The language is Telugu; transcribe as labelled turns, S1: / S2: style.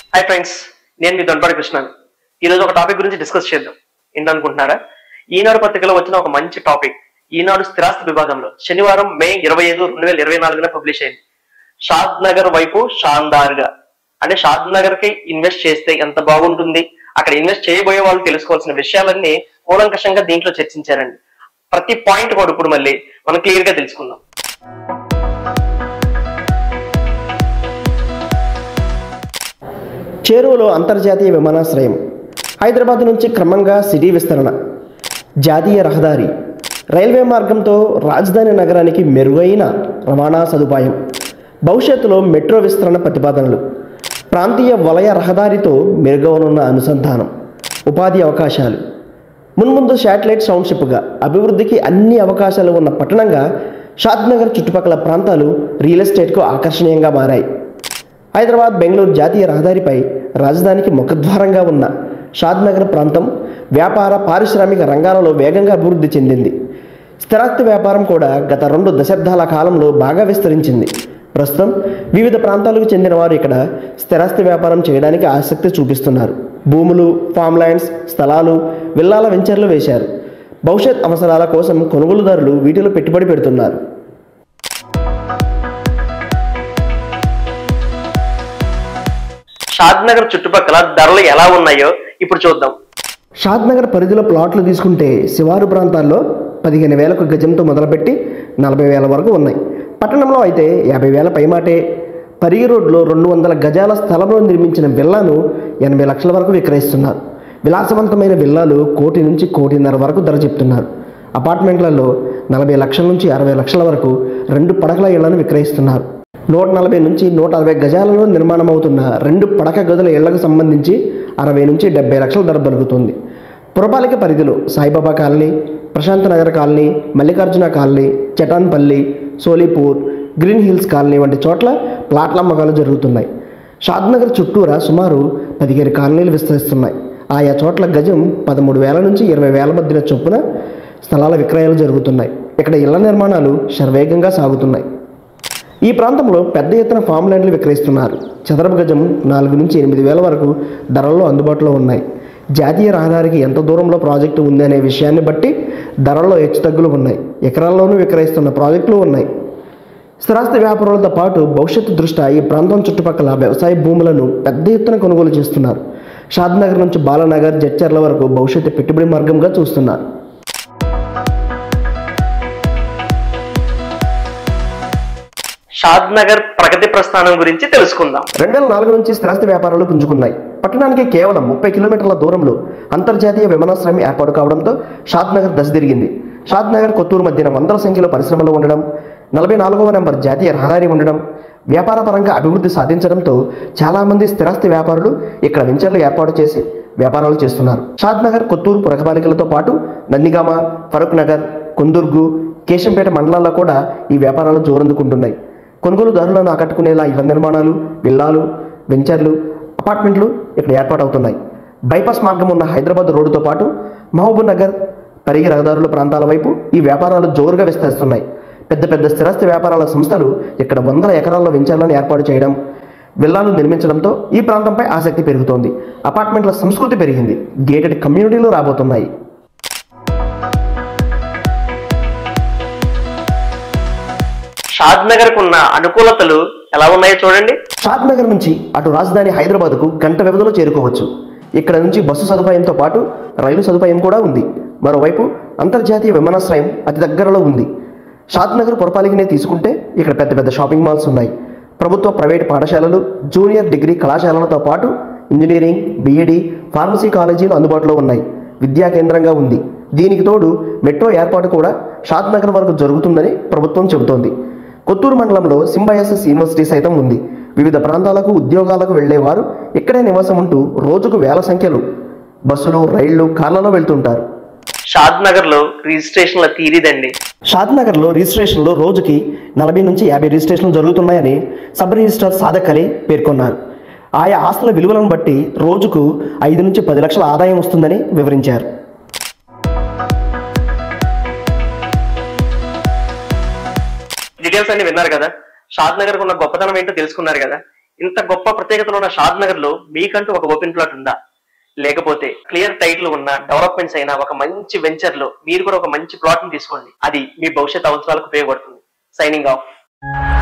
S1: హాయ్ ఫ్రెండ్స్ నేను మీ దొండపాటి కృష్ణ ఈరోజు ఒక టాపిక్ గురించి డిస్కస్ చేద్దాం ఏంటనుకుంటున్నారా ఈనాడు పత్రికలో వచ్చిన ఒక మంచి టాపిక్ ఈనాడు స్థిరాస్తి విభాగంలో శనివారం మే ఇరవై ఐదు రెండు వేల ఇరవై నాలుగున పబ్లిష్ అయింది షాద్ నగర్ వైపు షాందార్ గా అంటే షాద్ నగర్ కి ఇన్వెస్ట్ చేస్తే ఎంత బాగుంటుంది అక్కడ ఇన్వెస్ట్ చేయబోయే వాళ్ళు తెలుసుకోవాల్సిన విషయాలన్నీ కూలంకషంగా దీంట్లో చర్చించారండి ప్రతి పాయింట్ కూడా ఇప్పుడు మళ్ళీ మనం క్లియర్ గా తెలుసుకుందాం
S2: చేరువలో అంతర్జాతీయ విమానాశ్రయం హైదరాబాద్ నుంచి క్రమంగా సిటీ విస్తరణ జాతీయ రహదారి రైల్వే మార్గంతో రాజధాని నగరానికి మెరుగైన రవాణా సదుపాయం భవిష్యత్తులో మెట్రో విస్తరణ ప్రతిపాదనలు ప్రాంతీయ వలయ రహదారితో మెరుగవనున్న అనుసంధానం ఉపాధి అవకాశాలు మున్ముందు శాటిలైట్ టౌన్షిప్గా అభివృద్ధికి అన్ని అవకాశాలు ఉన్న పట్టణంగా షాద్నగర్ చుట్టుపక్కల ప్రాంతాలు రియల్ ఎస్టేట్కు ఆకర్షణీయంగా మారాయి హైదరాబాద్ బెంగళూరు జాతీయ రహదారిపై రాజధానికి ముఖద్వారంగా ఉన్న షాద్నగర్ ప్రాంతం వ్యాపార పారిశ్రామిక రంగాలలో వేగంగా అభివృద్ధి చెందింది స్థిరాస్తి వ్యాపారం కూడా గత రెండు దశాబ్దాల కాలంలో బాగా విస్తరించింది ప్రస్తుతం వివిధ ప్రాంతాలకు చెందిన వారు ఇక్కడ స్థిరాస్తి వ్యాపారం చేయడానికి ఆసక్తి చూపిస్తున్నారు భూములు ఫామ్ ల్యాండ్స్ స్థలాలు విల్లాల వెంచర్లు వేశారు భవిష్యత్ అవసరాల కోసం కొనుగోలుదారులు వీటిలో పెట్టుబడి పెడుతున్నారు
S1: షాద్ నగర్ చుట్టుపక్కల ధరలు ఎలా ఉన్నాయో ఇప్పుడు చూద్దాం
S2: షాద్నగర్ పరిధిలో ప్లాట్లు తీసుకుంటే శివారు ప్రాంతాల్లో పదిహేను వేలకు గజంతో మొదలుపెట్టి నలభై వేల వరకు ఉన్నాయి పట్టణంలో అయితే యాభై వేల పైమాటే పరిగి రోడ్లో రెండు వందల గజాల స్థలంలో నిర్మించిన విల్లాను ఎనభై లక్షల వరకు విక్రయిస్తున్నారు విలాసవంతమైన విల్లాలు కోటి నుంచి కోటిన్నర వరకు ధర చెప్తున్నారు అపార్ట్మెంట్లలో నలభై లక్షల నుంచి అరవై లక్షల వరకు రెండు పడకల ఇళ్లను విక్రయిస్తున్నారు నూట నలభై నుంచి నూట అరవై గజాలలో నిర్మాణం అవుతున్న రెండు పడక గదుల ఇళ్లకు సంబంధించి అరవై నుంచి డెబ్బై లక్షల ధర పలుకుతుంది పురపాలిక పరిధిలో Saibaba colony Prashant Nagar colony Mallikarjuna colony Chatanpally Solipur green hills colony వంటి చోట్ల ప్లాట్ల అమ్మకాలు జరుగుతున్నాయి షాద్నగర్ చుట్టూరా సుమారు పదిహేను కాలనీలు విస్తరిస్తున్నాయి ఆయా చోట్ల గజం పదమూడు వేల నుంచి ఇరవై వేల మధ్యన చొప్పున స్థలాల విక్రయాలు జరుగుతున్నాయి ఇక్కడ ఇళ్ల నిర్మాణాలు శరవేగంగా సాగుతున్నాయి ఈ ప్రాంతంలో పెద్ద ఎత్తున ఫామ్ ల్యాండ్లు విక్రయిస్తున్నారు చదరపు గజం నాలుగు నుంచి ఎనిమిది వేల వరకు ధరల్లో అందుబాటులో ఉన్నాయి జాతీయ రహదారికి ఎంత దూరంలో ప్రాజెక్టు ఉంది అనే విషయాన్ని బట్టి ధరల్లో హెచ్చుతగ్గులు ఉన్నాయి ఎకరాల్లోనూ విక్రయిస్తున్న ప్రాజెక్టులు ఉన్నాయి స్థిరాస్తి వ్యాపారులతో పాటు భవిష్యత్తు దృష్ట్యా ఈ ప్రాంతం చుట్టుపక్కల వ్యవసాయ భూములను పెద్ద ఎత్తున కొనుగోలు చేస్తున్నారు షాద్నగర్ నుంచి బాలనగర్ జడ్చర్ల వరకు భవిష్యత్తు పెట్టుబడి మార్గంగా చూస్తున్నారు
S1: షాద్ నగర్ ప్రగతి ప్రస్థానం గురించి తెలుసుకుందాం
S2: రెండు వేల నాలుగు నుంచి స్థిరాస్తి వ్యాపారాలు పుంజుకున్నాయి పట్టణానికి కేవలం ముప్పై కిలోమీటర్ల దూరంలో అంతర్జాతీయ విమానాశ్రయం ఏర్పాటు కావడంతో షాద్నగర్ దశ తిరిగింది షాద్నగర్ కొత్తూరు మధ్యన వందల సంఖ్యలో పరిశ్రమలు ఉండడం నలభై నాలుగవ నెంబర్ జాతీయ రహదారి ఉండడం వ్యాపార పరంగా అభివృద్ధి సాధించడంతో చాలామంది స్థిరాస్తి వ్యాపారులు ఇక్కడ వెంచర్లు ఏర్పాటు చేసి వ్యాపారాలు చేస్తున్నారు షాద్నగర్ కొత్తూరు పురపాలికలతో పాటు నందిగామ ఫరూక్ నగర్ కుందుర్గు కేశంపేట మండలాల్లో కూడా ఈ వ్యాపారాలు జోరందుకుంటున్నాయి కొనుగోలుదారులను ఆకట్టుకునేలా ఇళ్ల నిర్మాణాలు విల్లాలు వెంచర్లు అపార్ట్మెంట్లు ఇక్కడ ఏర్పాటవుతున్నాయి బైపాస్ మార్గం ఉన్న హైదరాబాద్ రోడ్డుతో పాటు మహబూబ్ నగర్ పరిగి రహదారుల ప్రాంతాల వైపు ఈ వ్యాపారాలు జోరుగా విస్తరిస్తున్నాయి పెద్ద పెద్ద స్థిరాస్తి వ్యాపారాల సంస్థలు ఇక్కడ వందల ఎకరాల్లో వెంచర్లను ఏర్పాటు చేయడం విల్లాలు నిర్మించడంతో ఈ ప్రాంతంపై ఆసక్తి పెరుగుతోంది అపార్ట్మెంట్ల సంస్కృతి పెరిగింది గేటెడ్ కమ్యూనిటీలు రాబోతున్నాయి
S1: షాద్ నగర్ ఉన్న అనుకూలతలు ఎలా ఉన్నాయో చూడండి
S2: షాద్ నగర్ నుంచి అటు రాజధాని హైదరాబాద్కు గంట వ్యవధిలో చేరుకోవచ్చు ఇక్కడ నుంచి బస్సు సదుపాయంతో పాటు రైలు సదుపాయం కూడా ఉంది మరోవైపు అంతర్జాతీయ విమానాశ్రయం అతి దగ్గరలో ఉంది షాద్ నగర్ పురపాలికనే తీసుకుంటే ఇక్కడ పెద్ద పెద్ద షాపింగ్ మాల్స్ ఉన్నాయి ప్రభుత్వ ప్రైవేట్ పాఠశాలలు జూనియర్ డిగ్రీ కళాశాలలతో పాటు ఇంజనీరింగ్ బీఈడి ఫార్మసీ కాలేజీలు అందుబాటులో ఉన్నాయి విద్యా కేంద్రంగా ఉంది దీనికి తోడు మెట్రో ఏర్పాటు కూడా షాద్ నగర్ వరకు జరుగుతుందని ప్రభుత్వం చెబుతోంది కొత్తూరు మండలంలో సింబయాసిస్ యూనివర్సిటీ సైతం ఉంది వివిధ ప్రాంతాలకు ఉద్యోగాలకు వెళ్లేవారు ఇక్కడే నివాసం ఉంటూ రోజుకు వేల సంఖ్యలో బస్సులు రైళ్లు కార్లలో వెళ్తుంటారు
S1: షాద్ నగర్ లో రిజిస్ట్రేషన్ల తీరిదండి
S2: షాద్ నగర్లో రిజిస్ట్రేషన్లు రోజుకి నలభై నుంచి యాభై రిజిస్ట్రేషన్లు జరుగుతున్నాయని సబ్ రిజిస్ట్రార్ సాదక్ అలీ పేర్కొన్నారు ఆయా ఆస్తుల విలువలను బట్టి రోజుకు ఐదు నుంచి పది లక్షల ఆదాయం వస్తుందని వివరించారు
S1: డీటెయిల్స్ అన్ని విన్నారు కదా షాద్ నగర్ ఉన్న గొప్పతనం ఏంటో తెలుసుకున్నారు కదా ఇంత గొప్ప ప్రత్యేకతలు ఉన్న షాద్ నగర్ లో మీకంటూ ఒక ఓపెన్ ప్లాట్ ఉందా లేకపోతే క్లియర్ టైటిల్ ఉన్న డెవలప్మెంట్స్ అయిన ఒక మంచి వెంచర్ లో మీరు కూడా ఒక మంచి ప్లాట్ ని తీసుకోండి అది మీ భవిష్యత్ అవసరాలకు ఉపయోగపడుతుంది సైనింగ్ ఆఫ్